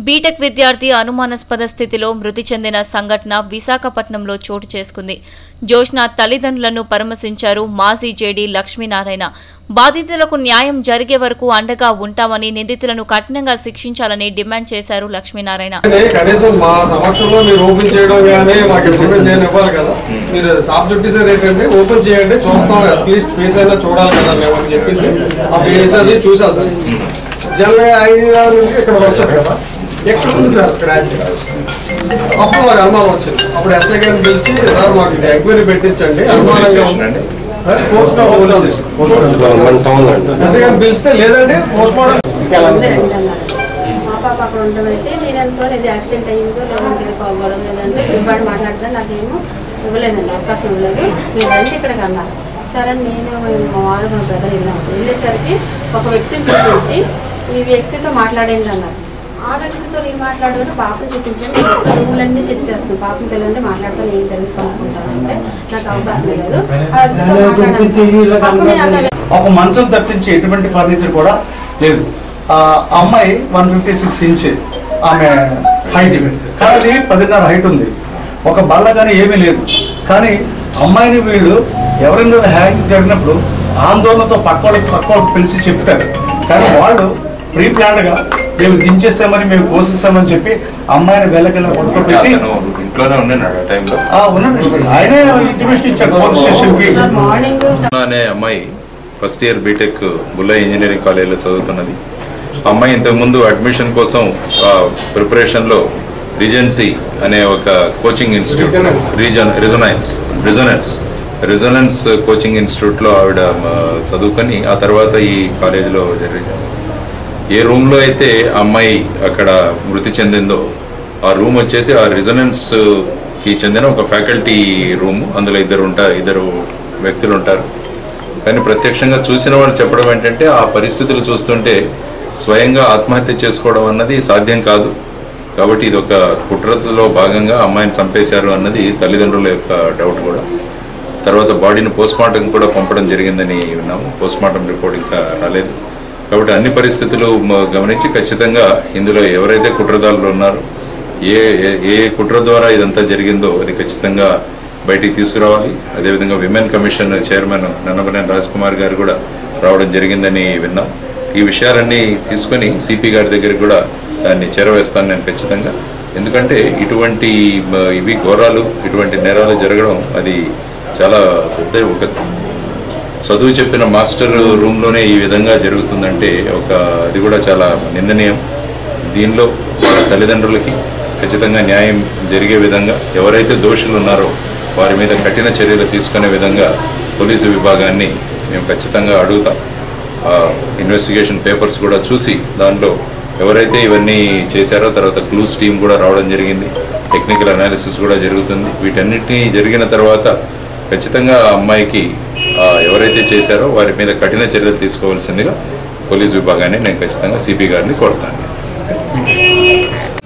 BTech విద్యార్థి అనుమానాస్పద స్థితిలో మృతి చెందిన సంఘటన విశాఖపట్నంలో చోటు చేసుకుంది జోష్న తల్లిదండ్రులను పరామర్శించారు మాజీ జేడీ లక్ష్మీనారాయణ బాధితులకు న్యాయం జరిగే వరకు అండగా ఉంటామని నిందితులను కఠినంగా శిక్షించాలని డిమాండ్ చేశారు లక్ష్మీనారాయణ అంటే కనీసం మా సమక్షంలో మీరు ఓపెన్ చేయడం కానీ మాకు ఇన్ఫర్మేషన్ నేను ఇవ్వాలి కదా మీరు సబ్జెక్ట్ సార్ ఏంటంటే ఓపెన్ చేయండి చూస్తాం అట్లీస్ట్ ఫేస్ అయినా చూడాలి కదా మేము అని చెప్పేసి ఆ ఫేస్ అది చూసా సార్ జనరల్గా ఐదు నుంచి ఇక్కడ వచ్చారు కదా ఎక్కడ ఉంది సార్ స్క్రాచ్ అప్పుడు మాకు అనుమానం వచ్చింది అప్పుడు ఎస్ఐ గారిని పిలిచి సార్ మాకు ఇది ఎంక్వైరీ పెట్టించండి అనుమానంగా ఉంది కోర్టు పోలీస్ స్టేషన్ ఎస్ఐ గారిని పిలిస్తే లేదండి పోస్ట్ మార్టం ఉంది రండి అన్నారు మా పాప అక్కడ ఉండడం అయితే నేను అనుకోని ఇది యాక్సిడెంట్ అయ్యిందో లేదంటే గొడవ లేదంటే ఇవ్వడు మాట్లాడితే నాకేమో ఇవ్వలేదండి అవకాశం ఇవ్వలేదు మీరు రండి ఇక్కడికి అన్నారు సరే అని నేను మా వారు మా బ్రదర్ వెళ్ళాము వెళ్ళేసరికి ఒక వ్యక్తిని చూపించి ఈ వ్యక్తితో మాట్లాడండి అన్నారు ఆ వ్యక్తితో నేను మాట్లాడుకుంటే పాపను చూపించాను రూములన్నీ సెట్ చేస్తాను పాపను పిల్లల్ని మాట్లాడుతాను ఏం జరుగుతుంది అనుకుంటాను అంటే నాకు అవకాశం లేదు ఆ వ్యక్తితో మాట్లాడాను అప్పుడు నాకు ఆ ఒక మంచం తప్పించి ఎటువంటి ఫర్నిచర్ కూడా లేదు ఆ అమ్మాయి వన్ ఫిఫ్టీ సిక్స్ ఇంచ్ ఆమె హైట్ కానీ పదిన్నర హైట్ ఉంది ఒక బల్ల కానీ ఏమీ లేదు కానీ అమ్మాయిని వీళ్ళు ఎవరైనా హ్యాంగ్ జరిగినప్పుడు ఆందోళనతో పక్క వాళ్ళకి పక్క వాళ్ళకి పిలిచి చెప్తారు కానీ వాళ్ళు ప్రీ ప్లాన్డ్గా మేము దించేస్తామని మేము కోసిస్తామని చెప్పి అమ్మాయిని వెళ్ళకెళ్ళ పడుకోబెట్టి అతను ఇంట్లోనే ఉన్నాడు ఆ టైంలో ఆ, ఉన్నాడు ఆయనే ఇంటిమేషన్ ఇచ్చాడు పోలీస్ స్టేషన్కి సార్ మార్నింగ్ అనే అమ్మాయి ఫస్ట్ ఇయర్ బీటెక్ బుల్లా ఇంజనీరింగ్ కాలేజీలో చదువుతున్నది ఆ అమ్మాయి ఇంతకుముందు అడ్మిషన్ కోసం ప్రిపరేషన్లో రిజెన్సీ అనే ఒక coaching institute reason resonance resonance resonance coaching ఇన్స్టిట్యూట్లో ఆవిడ ఆ, చదువుకొని ఆ తర్వాత ఈ కాలేజీలో జరిగింది ఏ రూమ్లో అయితే ఆ అమ్మాయి అక్కడ మృతి చెందిందో ఆ రూమ్ వచ్చేసి ఆ రిజనెన్స్ కి చెందిన ఒక ఫ్యాకల్టీ రూమ్ అందులో ఇద్దరు ఉంటారు ఇద్దరు వ్యక్తులు ఉంటారు కానీ ప్రత్యక్షంగా చూసిన వాళ్ళు చెప్పడం ఏంటంటే ఆ పరిస్థితులు చూస్తుంటే స్వయంగా ఆత్మహత్య చేసుకోవడం అన్నది సాధ్యం కాదు కాబట్టి ఇది ఒక కుట్రలో భాగంగా అమ్మాయిని చంపేశారు అన్నది తల్లిదండ్రుల యొక్క డౌట్ కూడా తర్వాత బాడీని పోస్ట్మార్టం కూడా పంపడం జరిగిందని విన్నాము పోస్ట్మార్టం రిపోర్ట్ ఇంకా రాలేదు కాబట్టి అన్ని పరిస్థితులు మ- గమనించి ఖచ్చితంగా ఇందులో ఎవరైతే కుట్రదారులు ఉన్నారో ఏ ఏ- ఏ కుట్ర ద్వారా ఇదంతా జరిగిందో అది ఖచ్చితంగా బయటికి తీసుకురావాలి అదేవిధంగా women commission chairman Nannapaneni Raj Kumar garu కూడా రావడం జరిగిందని విన్నాం ఈ విషయాలన్నీ తీసుకొని సిపి గారి దగ్గరికి కూడా దాన్ని చేరవేస్తాను నేను ఖచ్చితంగా ఎందుకంటే ఇటువంటి మ- ఇవి ఘోరాలు ఇటువంటి నేరాలు జరగడం అది చాలా పెద్ద ఒక చదువు చెప్పిన మాస్టర్ రూమ్లోనే ఈ విధంగా జరుగుతుందంటే ఒక అది కూడా చాలా నిందనీయం దీనిలో వాళ్ళ తల్లిదండ్రులకి ఖచ్చితంగా న్యాయం జరిగే విధంగా ఎవరైతే దోషులు ఉన్నారో వారి మీద కఠిన చర్యలు తీసుకునే విధంగా పోలీసు విభాగాన్ని మేము ఖచ్చితంగా అడుగుతాం ఆ ఇన్వెస్టిగేషన్ పేపర్స్ కూడా చూసి దానిలో ఎవరైతే ఇవన్నీ చేశారో తర్వాత క్లూస్ టీం కూడా రావడం జరిగింది టెక్నికల్ అనాలిసిస్ కూడా జరుగుతుంది వీటన్నిటినీ జరిగిన తర్వాత ఖచ్చితంగా ఆ అమ్మాయికి ఆ, ఎవరైతే చేశారో వారి మీద కఠిన చర్యలు తీసుకోవాల్సిందిగా పోలీస్ విభాగాన్ని నేను ఖచ్చితంగా సిపి గారిని కోరుతాను